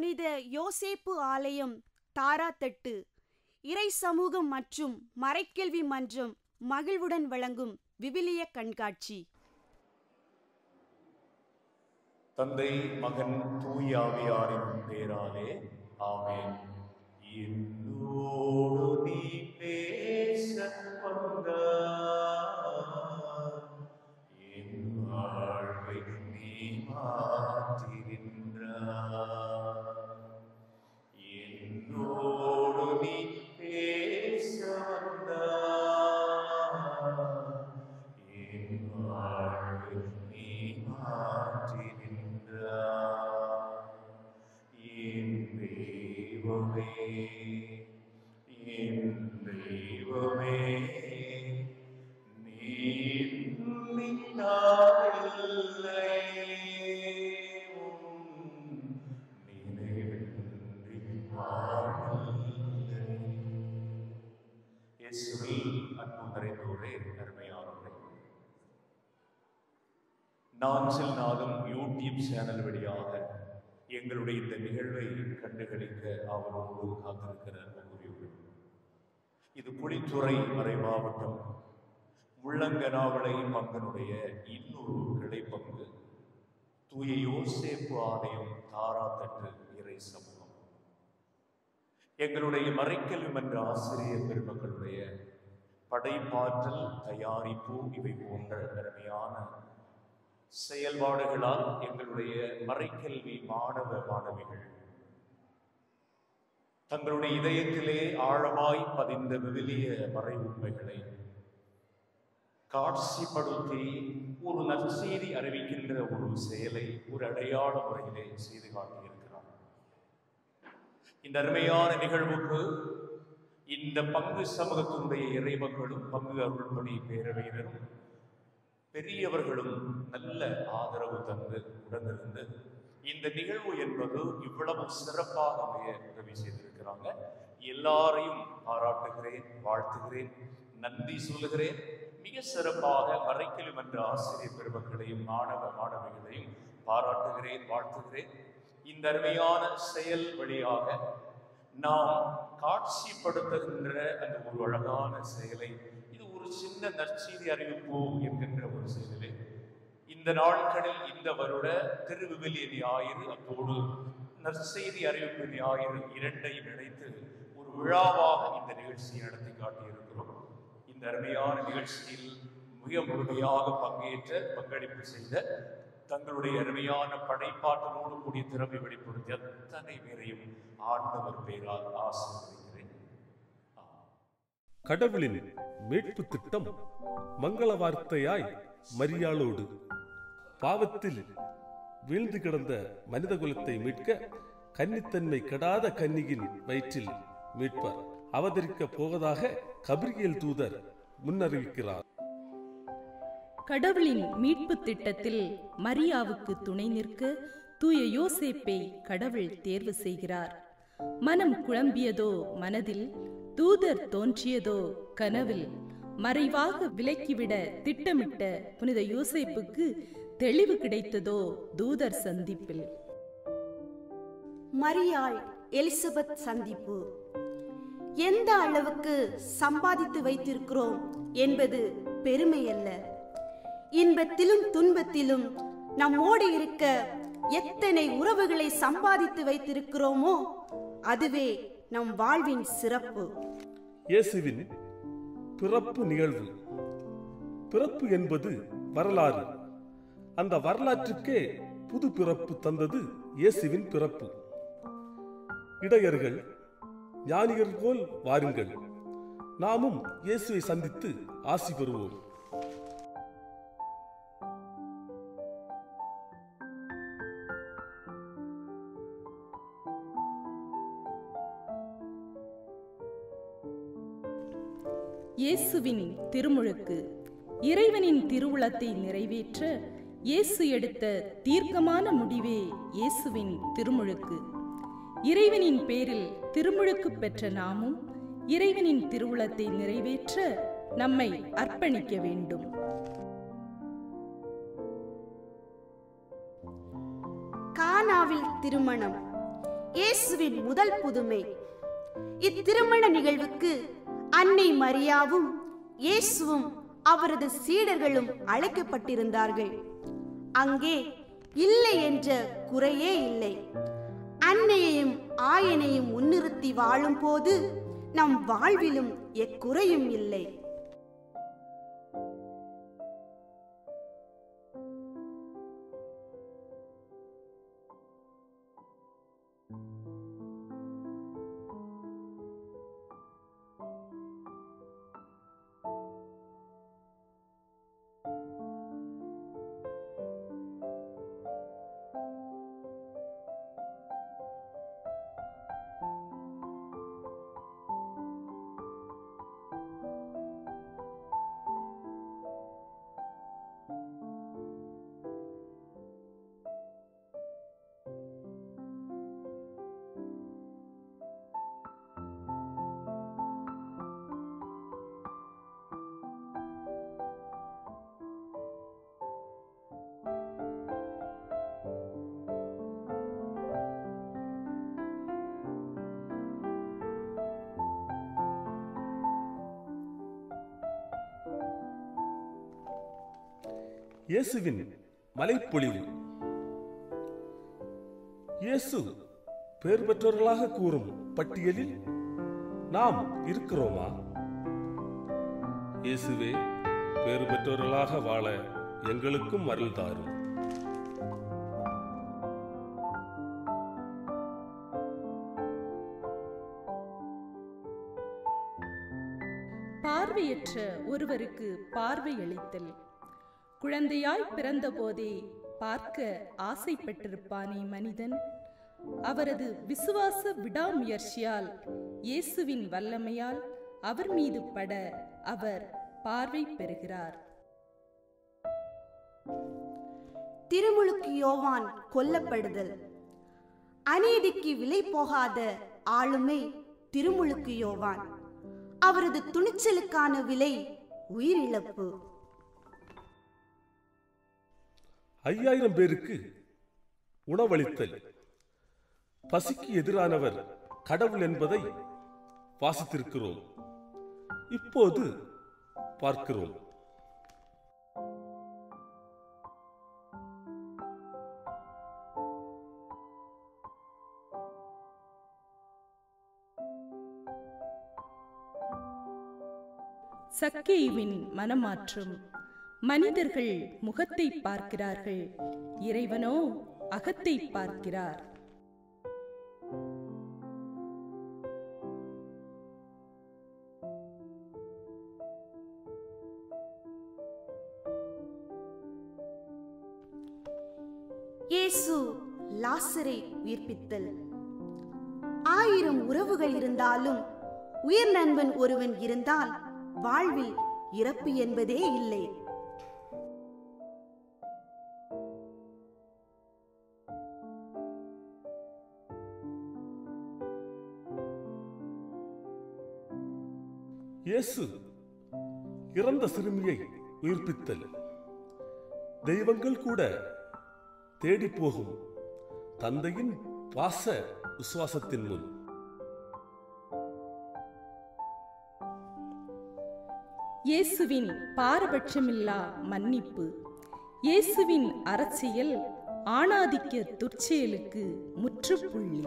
புனித யோசேப்பு ஆலயம் தாராத்தட்டு இறை சமூகம் மற்றும் மறைக்கல்வி மன்றம் மகிழ்வுடன் வழங்கும் விவிலிய கண்காட்சி தந்தை மகன் தூயாவியாரின் பேராலே ஆமென் என்னோடு நீ பேச வந்தாய். என் வாழ்வை நீ மாற்றினின்றாய். என்னோடு நீ பேச வந்தாய். என் வாழ்வை நீ மாற்றினின்றாய். என் தெய்வமே என் தெய்வமே நீ நின்னாவில்லை உன் நினைவின்றி வாழவில்லை. இயேசுவில் அன்பு நிறைந்தோரே அருமையானவரே நாஞ்சில் நாதம் யூடியூப் சேனல் வழியாக எங்களுடைய இந்த நிகழ்வை கண்டுகளிக்க அவரோடு காத்திருக்கிற ஒவ்வொருவரும் இது குளித்துறை மறை மாவட்டம் உள்ளங்கனாவளை பங்கனுடைய இன்னொரு கிளை பங்கு தூய யோசேப்பு ஆலயம் தாராத்தட்டு இறை சமூகம் எங்களுடைய மறைக்கல்வி மன்ற ஆசிரியர் பெருமக்களுடைய படைப்பாற்றல் தயாரிப்பு இவை போன்ற அருமையான செயல்பாடுகளால் எங்களுடைய மறைக்கல்வி மாணவ மாணவிகள் தங்களுடைய இதயத்திலே ஆழமாய் பதிந்த விவிலிய மறை உண்மைகளை காட்சிப்படுத்தி ஒரு நற்செய்தி அறிவிக்கின்ற ஒரு செயலை ஒரு அடையாள முறையிலே செய்து காட்டியிருக்கிறார் இந்த அருமையான நிகழ்வுக்கு இந்த பங்கு சமூகத்தினுடைய இறைமக்களும் பங்கு அருள்பணி பேரவையினரும் பெரியவர்களும் நல்ல ஆதரவு தந்து உடனிருந்து இந்த நிகழ்வு என்பது இவ்வளவு சிறப்பாக அமைய உதவி செய்திருக்கிறாங்க எல்லாரையும் பாராட்டுகிறேன் வாழ்த்துகிறேன் நன்றி சொல்லுகிறேன் மிக சிறப்பாக மறைக்கலும் என்ற ஆசிரியர் பெருமக்களையும் மாணவ மாணவிகளையும் பாராட்டுகிறேன் வாழ்த்துகிறேன் இந்த அருமையான செயல் வழியாக நாம் காட்சிப்படுத்துகின்ற அந்த ஒரு அழகான செயலை இது ஒரு சின்ன நற்செய்தி அறிவிப்பு என்கின்ற ஒரு செயலிலே இந்த நாட்களில் இந்த வருட திருவிவிலிய ஞாயிறு அத்தோடு நற்செய்தி அறிவிப்பு ஞாயிறு இரண்டையும் இணைத்து ஒரு விழாவாக இந்த நிகழ்ச்சியை நடத்தி காட்டியிருக்கிறோம் இந்த அருமையான நிகழ்ச்சியில் மிக முழுமையாக பங்கேற்ற பங்களிப்பு செய்த தங்களுடைய அருமையான படைப்பாற்றலோடு கூடிய திறமை வெளிப்படுத்திய அத்தனை பேரையும் ஆண்டவர் பேரால் ஆசீர்வதிக்கிறேன் ஆமென். கடவுளின் மீட்பு திட்டம் மங்கள வார்த்தையாய் மரியாளோடு பாவத்தில் வீழ்ந்து கிடந்த மனித குலத்தை மீட்க கன்னித்தன்மை கெடாத கன்னியின் வயிற்றில் மீட்பர் அவதரிக்கப் போவதாக கபிரியேல் தூதர் முன்னறிவிக்கிறார் கடவுளின் மீட்பு திட்டத்தில் மரியாவுக்கு துணை நிற்க தூய யோசேப்பை கடவுள் தேர்வு செய்கிறார் மனம் குழம்பியதோ மனதில் தூதர் தோன்றியதோ கனவில் மறைவாக விலக்கிவிட திட்டமிட்ட புனித யோசேப்புக்கு தெளிவு கிடைத்ததோ தூதர் சந்திப்பில் மரியாள் எலிசபெத் சந்திப்பு எந்த அளவுக்கு சம்பாதித்து வைத்திருக்கிறோம் என்பது பெருமை அல்ல இன்பத்திலும் துன்பத்திலும் நம்மோடு இருக்க எத்தனை உறவுகளை சம்பாதித்து வைத்திருக்கிறோமோ அதுவே நம் வாழ்வின் சிறப்பு இயேசுவின் பிறப்பு நிகழ்வு பிறப்பு என்பது வரலாறு அந்த வரலாற்றுக்கே புது பிறப்பு தந்தது இயேசுவின் பிறப்பு இடையர்கள் ஞானிகள் போல் வாருங்கள் நாமும் இயேசுவை சந்தித்து ஆசி பெறுவோம் இயேசுவின் திருமுழுக்கு இறைவனின் திருவுளத்தை நிறைவேற்ற இயேசு எடுத்த தீர்க்கமான முடிவே இயேசுவின் திருமுழுக்கு இறைவனின் பேரில் திருமுழுக்கு பெற்ற நாமும் இறைவனின் திருவுளத்தை நிறைவேற்ற நம்மை அர்ப்பணிக்க வேண்டும் கானாவில் திருமணம் இயேசுவின் முதல் புதுமை இத்திருமண நிகழ்வுக்கு அன்னை மரியாவும் இயேசுவும் அவரது சீடர்களும் அழைக்கப்பட்டிருந்தார்கள் அங்கே இல்லை என்ற குறையே இல்லை அன்னையையும் ஆயனையும் முன்னிறுத்தி வாழும் போது நம் வாழ்விலும் எக்குறையும் இல்லை இயேசுவின் மலைப்பொழிவு இயேசு பேர் பெற்றவர்களாக கூறும் பட்டியலில் நாம் இருக்கிறோமா இயேசுவே பேர் பெற்றவர்களாக வாழ எங்களுக்கும் அருள் தாரும் பார்வையற்ற ஒருவருக்கு பார்வையளித்தல் குழந்தையாய் பிறந்தபோதே பார்க்க ஆசைப்பட்டிருப்பானே மனிதன் அவரது விசுவாச விடாமுயற்சியால் இயேசுவின் வல்லமையால் அவர் மீது பட அவர் பார்வை பெறுகிறார் திருமுழுக்கு யோவான் கொல்லப்படுதல் அநீதிக்கு விலை போகாத ஆளுமை திருமுழுக்கு யோவான் அவரது துணிச்சலுக்கான விலை உயிரிழப்பு ஐயாயிரம் பேருக்கு உணவளித்தல் பசிக்கு எதிரானவர் கடவுள் என்பதை வாசித்திருக்கிறோம் இப்போது பார்க்கிறோம் சக்கேயுவின் மனமாற்றம் மனிதர்கள் முகத்தை பார்க்கிறார்கள் இறைவனோ அகத்தை பார்க்கிறார் இயேசு லாசரை உயிர்ப்பித்தல் ஆயிரம் உறவுகள் இருந்தாலும் உயிர் நண்பன் ஒருவன் இருந்தால் வாழ்வில் இறப்பு என்பதே இல்லை இயேசு இறந்த சிறுமியை உயிர்ப்பித்தல் தெய்வங்கள் கூட தேடி போகும் தந்தையின் பாச விசுவாசத்தின் முன் இயேசுவின் பாரபட்சமில்லா மன்னிப்பு இயேசுவின் அரசியல் ஆணாதிக்க துர்ச்செயலுக்கு முற்றுப்புள்ளி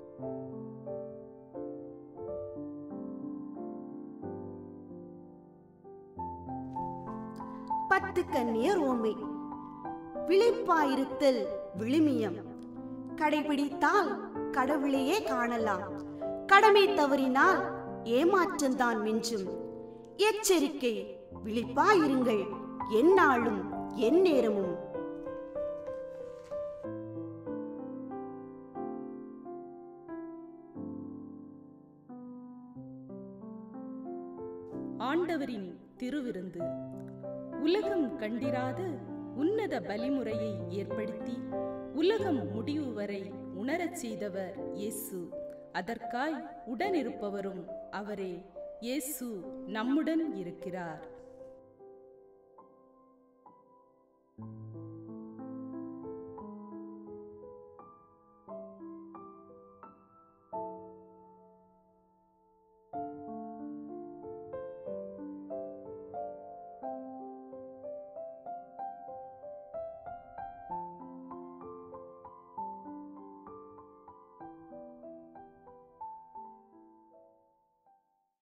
பத்து கண்ணியர் ஓமை விழிப்பாயிருத்தல் விழுமியம் கடைபிடித்தால் கடவுளையே காணலாம் கடமை தவறினால் ஏமாற்றம்தான் மிஞ்சும் எச்சரிக்கை விழிப்பாயிருங்கள் எந்நாளும் எந்நேரமும் ஆண்டவரின் திருவிருந்து உலகம் கண்டிராத உன்னத பலிமுறையை ஏற்படுத்தி உலகம் முடிவு வரை உணரச் செய்தவர் இயேசு அதற்காய் உடனிருப்பவரும் அவரே இயேசு நம்முடன் இருக்கிறார்